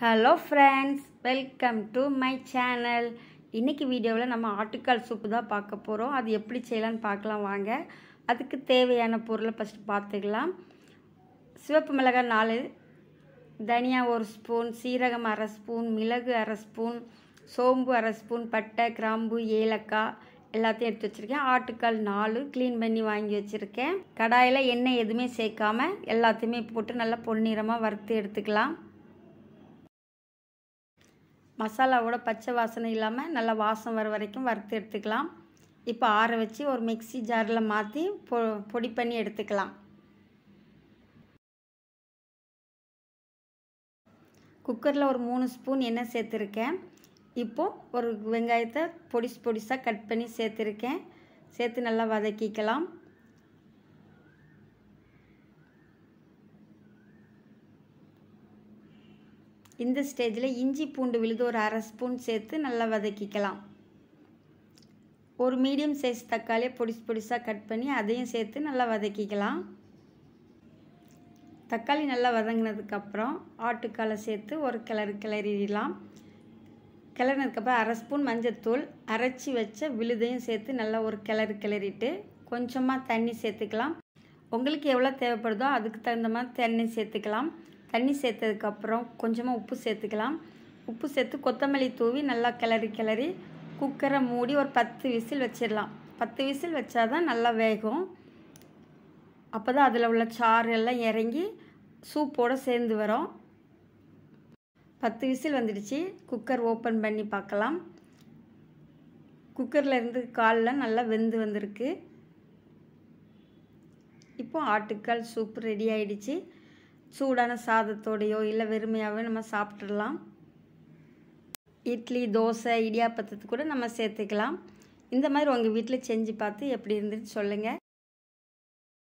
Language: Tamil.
hello friends welcome to my channel இன்றைக்கி வீடியோவில் நம்ம ஆட்டுக்கால் சூப்பு தான் பார்க்க போகிறோம் அது எப்படி செய்யலான்னு பார்க்கலாம் வாங்க அதுக்கு தேவையான பொருளை ஃபஸ்ட்டு பார்த்துக்கலாம் சிவப்பு மிளகாய் நாலு தனியா ஒரு ஸ்பூன் சீரகம் அரை ஸ்பூன் மிளகு அரை ஸ்பூன் சோம்பு அரை ஸ்பூன் பட்டை கிராம்பு ஏலக்காய் எல்லாத்தையும் எடுத்து வச்சுருக்கேன் ஆட்டுக்கால் நாலு க்ளீன் பண்ணி வாங்கி வச்சுருக்கேன் கடாயில் எண்ணெய் எதுவுமே சேர்க்காம எல்லாத்தையுமே போட்டு நல்லா பொன்னிறமாக வறுத்து எடுத்துக்கலாம் மசாலாவோட பச்சை வாசனை இல்லாமல் நல்லா வாசம் வர வரைக்கும் வறுத்து எடுத்துக்கலாம் இப்போ ஆற வச்சு ஒரு மிக்சி ஜாரில் மாற்றி பொ பொடி பண்ணி எடுத்துக்கலாம் குக்கரில் ஒரு மூணு ஸ்பூன் எண்ணெய் சேர்த்துருக்கேன் இப்போது ஒரு வெங்காயத்தை பொடிசு பொடிசாக கட் பண்ணி சேர்த்துருக்கேன் சேர்த்து நல்லா வதக்கிக்கலாம் இந்த ஸ்டேஜில் இஞ்சி பூண்டு விழுது ஒரு அரை ஸ்பூன் சேர்த்து நல்லா வதக்கிக்கலாம் ஒரு மீடியம் சைஸ் தக்காளியை பொடிசு பொடிசாக கட் பண்ணி அதையும் சேர்த்து நல்லா வதக்கிக்கலாம் தக்காளி நல்லா வதங்கினதுக்கப்புறம் ஆட்டுக்காலை சேர்த்து ஒரு கிளறு கிளறிடலாம் கிளறினதுக்கப்புறம் அரை ஸ்பூன் மஞ்சத்தூள் அரைச்சி வச்ச விழுதையும் சேர்த்து நல்லா ஒரு கிளறு கிளறிட்டு கொஞ்சமாக தண்ணி சேர்த்துக்கலாம் உங்களுக்கு எவ்வளோ தேவைப்படுதோ அதுக்கு தகுந்த மாதிரி தண்ணி சேர்த்துக்கலாம் தண்ணி சேர்த்ததுக்கப்புறம் கொஞ்சமாக உப்பு சேர்த்துக்கலாம் உப்பு சேர்த்து கொத்தமல்லி தூவி நல்லா கிளறி கிளறி குக்கரை மூடி ஒரு பத்து விசில் வச்சிடலாம் பத்து விசில் வச்சா தான் நல்லா வேகும் அப்போ தான் அதில் உள்ள சாறு எல்லாம் இறங்கி சூப்போடு சேர்ந்து வரும் பத்து விசில் வந்துடுச்சு குக்கர் ஓப்பன் பண்ணி பார்க்கலாம் குக்கரில் இருந்து காலில் நல்லா வெந்து வந்திருக்கு இப்போ ஆட்டுக்கால் சூப் ரெடி ஆயிடுச்சு சூடான சாதத்தோடையோ இல்லை வெறுமையாகவே நம்ம சாப்பிட்றலாம் இட்லி தோசை இடியாப்பத்துக்கு கூட நம்ம சேர்த்துக்கலாம் இந்த மாதிரி உங்கள் வீட்டில் செஞ்சு பார்த்து எப்படி இருந்துன்னு சொல்லுங்கள்